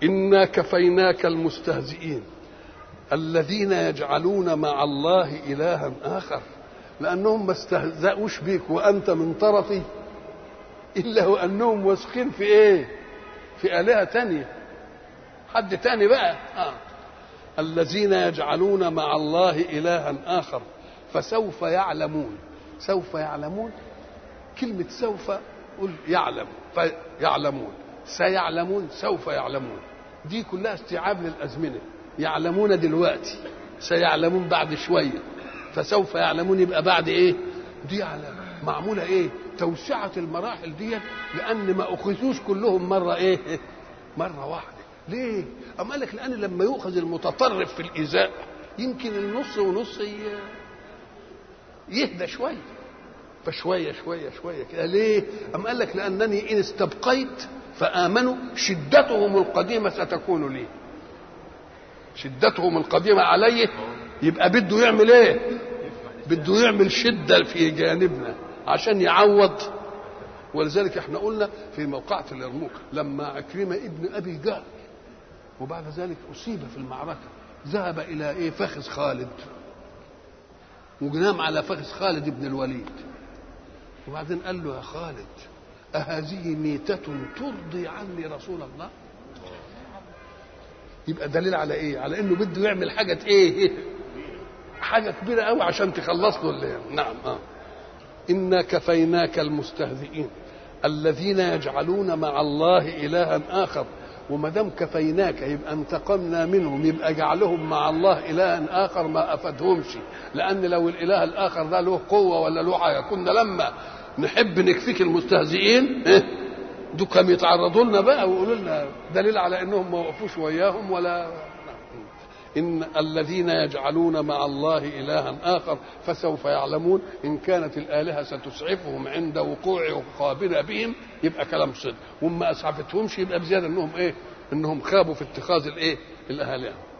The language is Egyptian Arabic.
انا كفيناك المستهزئين الذين يجعلون مع الله الها اخر لانهم ما استهزأوش بيك وانت من طرفي الا وانهم واثقين في ايه في الهه تانية حد تاني بقى آه. الذين يجعلون مع الله الها اخر فسوف يعلمون سوف يعلمون كلمه سوف قل يعلم فيعلمون سيعلمون سوف يعلمون دي كلها استيعاب للازمنه يعلمون دلوقتي سيعلمون بعد شويه فسوف يعلمون يبقى بعد ايه دي على معموله ايه توسعه المراحل دي لان ما اخذوش كلهم مره ايه مره واحده ليه اما قال لك لان لما يؤخذ المتطرف في الايذاء يمكن النص ونص يهدى شويه فشويه شويه شويه كده ليه اما قال لك لانني ان استبقيت فامنوا شدتهم القديمه ستكون لي شدتهم القديمه عليه يبقى بده يعمل ايه بده يعمل شده في جانبنا عشان يعوض ولذلك احنا قلنا في موقعة اليرموك لما عكرمة ابن ابي جهل وبعد ذلك اصيب في المعركة ذهب الى ايه فخذ خالد ونام على فخذ خالد بن الوليد وبعدين قال له يا خالد أهذه ميتة ترضي عني رسول الله يبقى دليل على ايه على انه بده يعمل حاجة ايه حاجة كبيرة قوي عشان تخلص له اللي نعم اه إنا كفيناك المستهزئين الذين يجعلون مع الله إلها آخر وما دام كفيناك يبقى انتقمنا منهم يبقى جعلهم مع الله إلها آخر ما أفادهمش لأن لو الإله الآخر ده له قوة ولا له حاجة كنا لما نحب نكفيك المستهزئين إيه؟ دول كانوا يتعرضوا لنا بقى ويقولوا لنا دليل على انهم ما وقفوش وياهم ولا إن الذين يجعلون مع الله إلها آخر فسوف يعلمون إن كانت الآلهة ستسعفهم عند وقوع قابلة بهم يبقى كلام صدق وما أسعفتهمش يبقى بزيادة إنهم إيه إنهم خابوا في اتخاذ الإيه الآلهة